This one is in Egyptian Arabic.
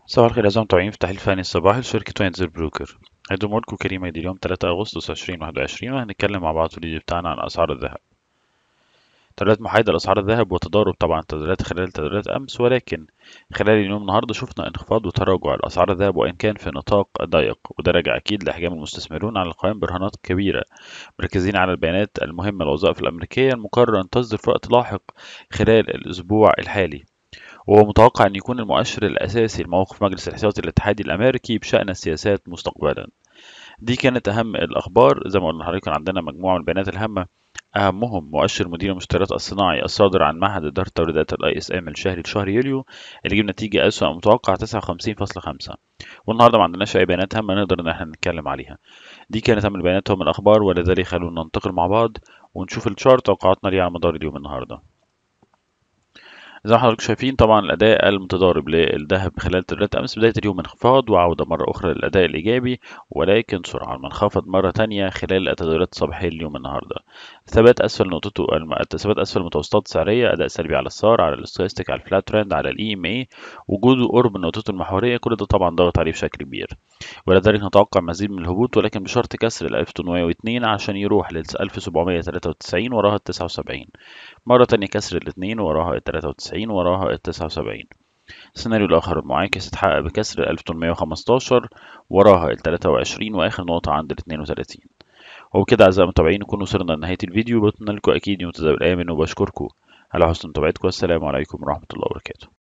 صباح الخير أعزائي المتابعين في التحليل الفني الصباحي لشركة وينزر بروكر هيدوم لكم كريمة دي اليوم 3 أغسطس 2021 وهنتكلم مع بعض في الفيديو بتاعنا عن أسعار الذهب تداولات محايدة لأسعار الذهب وتضارب طبعا التداولات خلال تداولات أمس ولكن خلال اليوم النهاردة شفنا انخفاض وتراجع لأسعار الذهب وإن كان في نطاق ضيق وده راجع أكيد لإحجام المستثمرون على القيام برهانات كبيرة مركزين على البيانات المهمة للوظائف الأمريكية المقرر أن تصدر في وقت لاحق خلال الأسبوع الحالي وهو متوقع أن يكون المؤشر الأساسي لموقف مجلس الاحتياطي الاتحادي الأمريكي بشأن السياسات مستقبلا دي كانت أهم الأخبار زي ما قلنا لحضرتك كان عندنا مجموعة من البيانات الهامة أهمهم مؤشر مدير المشتريات الصناعي الصادر عن معهد إدارة توريدات الاي اس ام الشهري لشهر يوليو اللي جاب نتيجة أسوأ متوقع 59.5 والنهارده ما عندناش أي بيانات هامة نقدر إن احنا نتكلم عليها دي كانت أهم البيانات ومن الأخبار ولذلك خلونا ننتقل مع بعض ونشوف الشارت توقعاتنا ليه على مدار اليوم النهارده زي ما حضراتكم شايفين طبعا الأداء المتضارب للذهب خلال تداولات أمس بداية اليوم انخفاض وعودة مرة أخرى للأداء الإيجابي ولكن سرعان ما انخفض مرة تانية خلال التداولات الصباحية اليوم النهاردة ثبات أسفل نقطته الم... ثبات أسفل المتوسطات السعرية أداء سلبي على السار على الاستوستيك على الفلات ترند على الإي إم إي وجوده قرب نقطته المحورية كل ده طبعا ضغط عليه بشكل كبير ولذلك نتوقع مزيد من الهبوط ولكن بشرط كسر ال 1802 عشان يروح لل 1793 وراها ال 79 مرة تانية كسر الاثنين وراها ال 93 وراها ال 79 السيناريو الآخر المعاكس اتحقق بكسر ال 1815 وراها ال 23 وآخر نقطة عند ال 32 وبكده أعزائي المتابعين نكون وصلنا لنهاية الفيديو بتمنى لكم أكيد يوم تداول آمن وبشكركم على حسن متابعتكم والسلام عليكم ورحمة الله وبركاته